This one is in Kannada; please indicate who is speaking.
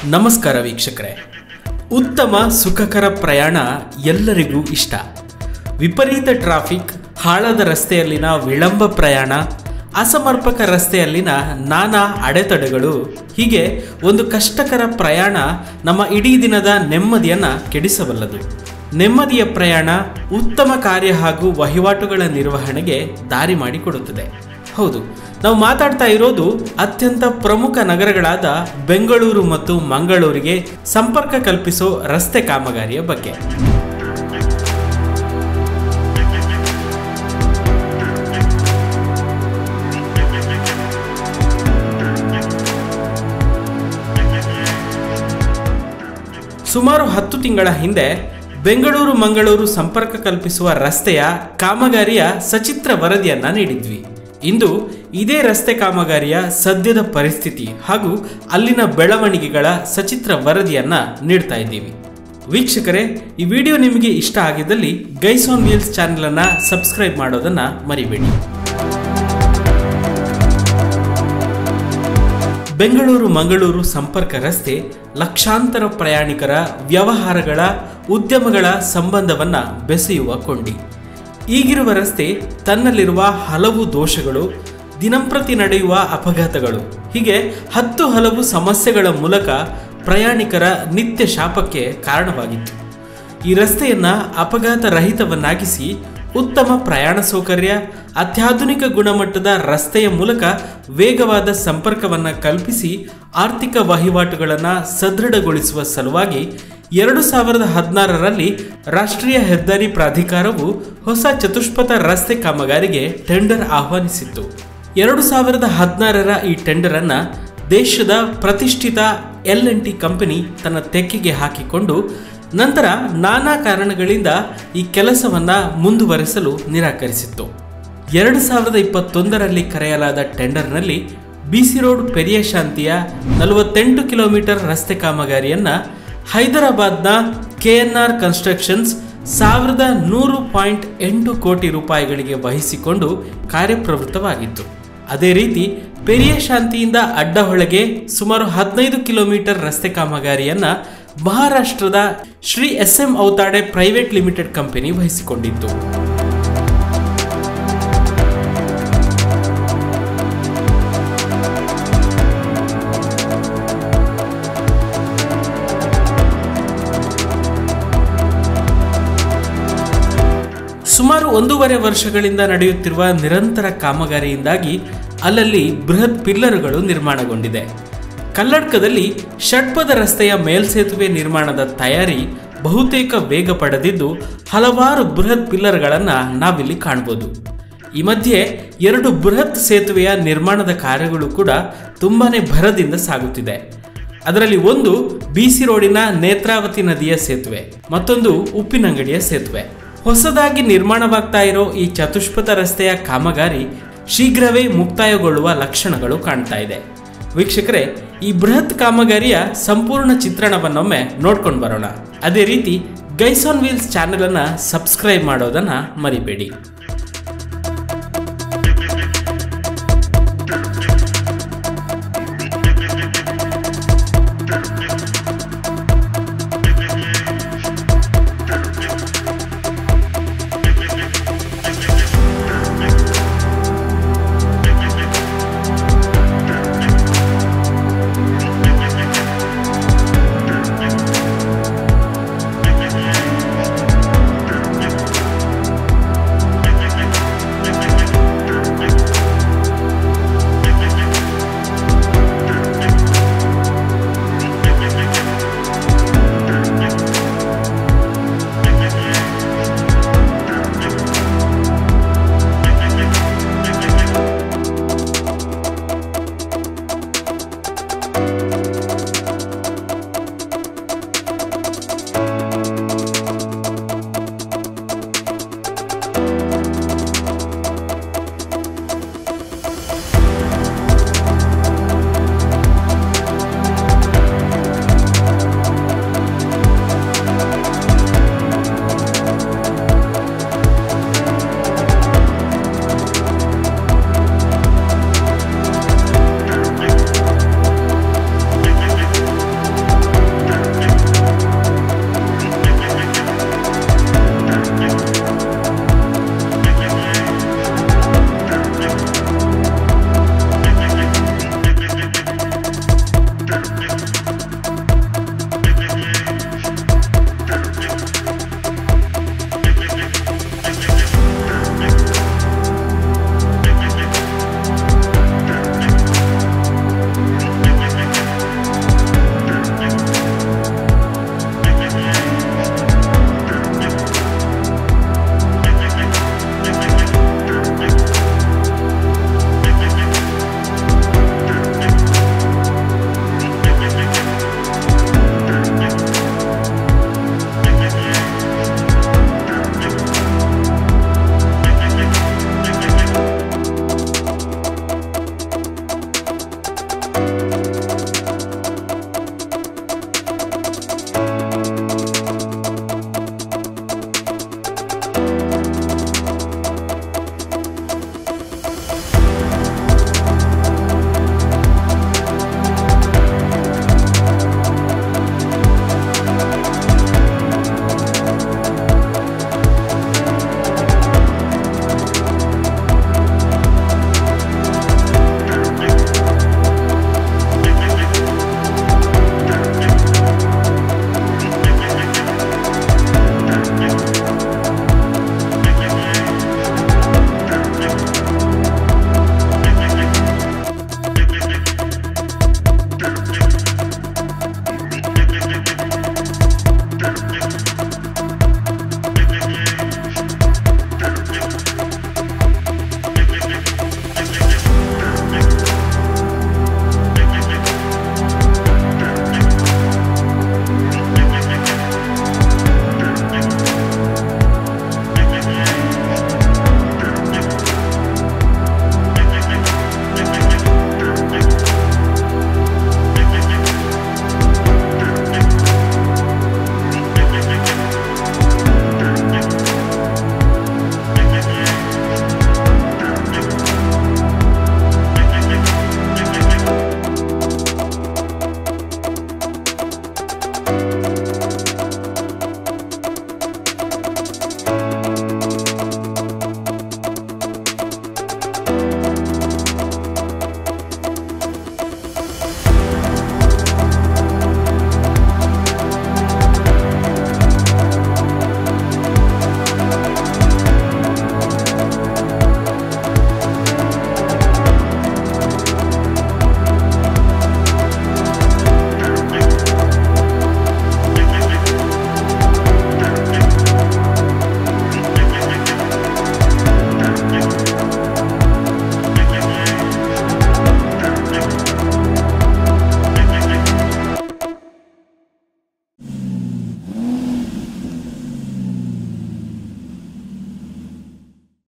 Speaker 1: ನಮಸ್ಕಾರ ವೀಕ್ಷಕರೇ ಉತ್ತಮ ಸುಖಕರ ಪ್ರಯಾಣ ಎಲ್ಲರಿಗೂ ಇಷ್ಟ ವಿಪರೀತ ಟ್ರಾಫಿಕ್ ಹಾಳಾದ ರಸ್ತೆಯಲ್ಲಿನ ವಿಳಂಬ ಪ್ರಯಾಣ ಅಸಮರ್ಪಕ ರಸ್ತೆಯಲ್ಲಿನ ನಾನಾ ಅಡೆತಡೆಗಳು ಹೀಗೆ ಒಂದು ಕಷ್ಟಕರ ಪ್ರಯಾಣ ನಮ್ಮ ಇಡೀ ದಿನದ ನೆಮ್ಮದಿಯನ್ನು ಕೆಡಿಸಬಲ್ಲದು ನೆಮ್ಮದಿಯ ಪ್ರಯಾಣ ಉತ್ತಮ ಕಾರ್ಯ ಹಾಗೂ ವಹಿವಾಟುಗಳ ನಿರ್ವಹಣೆಗೆ ದಾರಿ ಮಾಡಿಕೊಡುತ್ತದೆ ಹೌದು ನಾವು ಮಾತಾಡ್ತಾ ಇರೋದು ಅತ್ಯಂತ ಪ್ರಮುಖ ನಗರಗಳಾದ ಬೆಂಗಳೂರು ಮತ್ತು ಮಂಗಳೂರಿಗೆ ಸಂಪರ್ಕ ಕಲ್ಪಿಸೋ ರಸ್ತೆ ಕಾಮಗಾರಿಯ ಬಗ್ಗೆ ಸುಮಾರು ಹತ್ತು ತಿಂಗಳ ಹಿಂದೆ ಬೆಂಗಳೂರು ಮಂಗಳೂರು ಸಂಪರ್ಕ ಕಲ್ಪಿಸುವ ರಸ್ತೆಯ ಕಾಮಗಾರಿಯ ಸಚಿತ್ರ ವರದಿಯನ್ನ ನೀಡಿದ್ವಿ ಇಂದು ಇದೇ ರಸ್ತೆ ಕಾಮಗಾರಿಯ ಸದ್ಯದ ಪರಿಸ್ಥಿತಿ ಹಾಗೂ ಅಲ್ಲಿನ ಬೆಳವಣಿಗೆಗಳ ಸಚಿತ್ರ ವರದಿಯನ್ನ ನೀಡ್ತಾ ಇದ್ದೀವಿ ವೀಕ್ಷಕರೇ ಈ ವಿಡಿಯೋ ನಿಮಗೆ ಇಷ್ಟ ಆಗಿದ್ದಲ್ಲಿ ಗೈಸ್ ಆನ್ ವೀಲ್ಸ್ ಚಾನೆಲ್ ಅನ್ನ ಸಬ್ಸ್ಕ್ರೈಬ್ ಮಾಡೋದನ್ನ ಮರಿಬೇಡಿ ಬೆಂಗಳೂರು ಮಂಗಳೂರು ಸಂಪರ್ಕ ರಸ್ತೆ ಲಕ್ಷಾಂತರ ಪ್ರಯಾಣಿಕರ ವ್ಯವಹಾರಗಳ ಉದ್ಯಮಗಳ ಸಂಬಂಧವನ್ನ ಬೆಸೆಯುವ ಕೊಂಡಿ ಈಗಿರುವ ರಸ್ತೆ ತನ್ನಲ್ಲಿರುವ ಹಲವು ದೋಷಗಳು ದಿನಂಪ್ರತಿ ನಡೆಯುವ ಅಪಘಾತಗಳು ಹೀಗೆ ಹತ್ತು ಹಲವು ಸಮಸ್ಯೆಗಳ ಮೂಲಕ ಪ್ರಯಾಣಿಕರ ನಿತ್ಯ ಶಾಪಕ್ಕೆ ಕಾರಣವಾಗಿತ್ತು ಈ ರಸ್ತೆಯನ್ನ ಅಪಘಾತ ರಹಿತವನ್ನಾಗಿಸಿ ಉತ್ತಮ ಪ್ರಯಾಣ ಸೌಕರ್ಯ ಅತ್ಯಾಧುನಿಕ ಗುಣಮಟ್ಟದ ರಸ್ತೆಯ ಮೂಲಕ ವೇಗವಾದ ಸಂಪರ್ಕವನ್ನು ಕಲ್ಪಿಸಿ ಆರ್ಥಿಕ ವಹಿವಾಟುಗಳನ್ನು ಸದೃಢಗೊಳಿಸುವ ಸಲುವಾಗಿ ಎರಡು ಸಾವಿರದ ಹದಿನಾರರಲ್ಲಿ ರಾಷ್ಟ್ರೀಯ ಹೆದ್ದಾರಿ ಪ್ರಾಧಿಕಾರವು ಹೊಸ ಚತುಷ್ಪಥ ರಸ್ತೆ ಕಾಮಗಾರಿಗೆ ಟೆಂಡರ್ ಆಹ್ವಾನಿಸಿತ್ತು ಎರಡು ಸಾವಿರದ ಹದಿನಾರರ ಈ ಟೆಂಡರ್ ಅನ್ನ ದೇಶದ ಪ್ರತಿಷ್ಠಿತ ಎಲ್ ಎನ್ ಟಿ ಕಂಪನಿ ತನ್ನ ತೆಕ್ಕೆಗೆ ಹಾಕಿಕೊಂಡು ನಂತರ ನಾನಾ ಕಾರಣಗಳಿಂದ ಈ ಕೆಲಸವನ್ನ ಮುಂದುವರೆಸಲು ನಿರಾಕರಿಸಿತ್ತು ಎರಡು ಸಾವಿರದ ಇಪ್ಪತ್ತೊಂದರಲ್ಲಿ ಕರೆಯಲಾದ ಟೆಂಡರ್ನಲ್ಲಿ ಬಿಸಿ ರೋಡ್ ಪೆರಿಯ ಶಾಂತಿಯ ನಲವತ್ತೆಂಟು ಕಿಲೋಮೀಟರ್ ರಸ್ತೆ ಕಾಮಗಾರಿಯನ್ನ ಹೈದರಾಬಾದ್ನ ಕೆಎನ್ಆರ್ ಕನ್ಸ್ಟ್ರಕ್ಷನ್ಸ್ ಸಾವಿರದ ನೂರು ಪಾಯಿಂಟ್ ಎಂಟು ಕೋಟಿ ರೂಪಾಯಿಗಳಿಗೆ ವಹಿಸಿಕೊಂಡು ಕಾರ್ಯಪ್ರವೃತ್ತವಾಗಿತ್ತು ಅದೇ ರೀತಿ ಪೆರಿಯ ಶಾಂತಿಯಿಂದ ಅಡ್ಡಹೊಳಗೆ ಸುಮಾರು ಹದಿನೈದು ಕಿಲೋಮೀಟರ್ ರಸ್ತೆ ಕಾಮಗಾರಿಯನ್ನ ಮಹಾರಾಷ್ಟ್ರದ Shri S M Autade private limited company ವಹಿಸಿಕೊಂಡಿತ್ತು ಸುಮಾರು ಒಂದೂವರೆ ವರ್ಷಗಳಿಂದ ನಡೆಯುತ್ತಿರುವ ನಿರಂತರ ಕಾಮಗಾರಿಯಿಂದಾಗಿ ಅಲ್ಲಲ್ಲಿ ಬೃಹತ್ ಪಿಲ್ಲರ್ಗಳು ನಿರ್ಮಾಣಗೊಂಡಿದೆ ಕಲ್ಲಡ್ಕದಲ್ಲಿ ಷಟ್ಪದ ರಸ್ತೆಯ ಮೇಲ್ಸೇತುವೆ ನಿರ್ಮಾಣದ ತಯಾರಿ ಬಹುತೇಕ ವೇಗ ಪಡೆದಿದ್ದು ಹಲವಾರು ಬೃಹತ್ ಪಿಲ್ಲರ್ಗಳನ್ನು ನಾವಿಲ್ಲಿ ಕಾಣಬಹುದು ಈ ಮಧ್ಯೆ ಎರಡು ಬೃಹತ್ ಸೇತುವೆಯ ನಿರ್ಮಾಣದ ಕಾರ್ಯಗಳು ಕೂಡ ತುಂಬಾನೇ ಭರದಿಂದ ಸಾಗುತ್ತಿದೆ ಅದರಲ್ಲಿ ಒಂದು ಬಿಸಿ ರೋಡಿನ ನೇತ್ರಾವತಿ ನದಿಯ ಸೇತುವೆ ಮತ್ತೊಂದು ಉಪ್ಪಿನಂಗಡಿಯ ಸೇತುವೆ ಹೊಸದಾಗಿ ನಿರ್ಮಾಣವಾಗ್ತಾ ಇರೋ ಈ ಚತುಷ್ಪಥ ರಸ್ತೆಯ ಕಾಮಗಾರಿ ಶೀಘ್ರವೇ ಮುಕ್ತಾಯಗೊಳ್ಳುವ ಲಕ್ಷಣಗಳು ಕಾಣ್ತಾ ಇದೆ ವೀಕ್ಷಕರೇ ಈ ಬೃಹತ್ ಕಾಮಗಾರಿಯ ಸಂಪೂರ್ಣ ಚಿತ್ರಣವನ್ನೊಮ್ಮೆ ನೋಡ್ಕೊಂಡು ಬರೋಣ ಅದೇ ರೀತಿ ಗೈಸ್ ಆನ್ ವೀಲ್ಸ್ ಚಾನೆಲ್ ಅನ್ನ ಸಬ್ಸ್ಕ್ರೈಬ್ ಮಾಡೋದನ್ನ ಮರಿಬೇಡಿ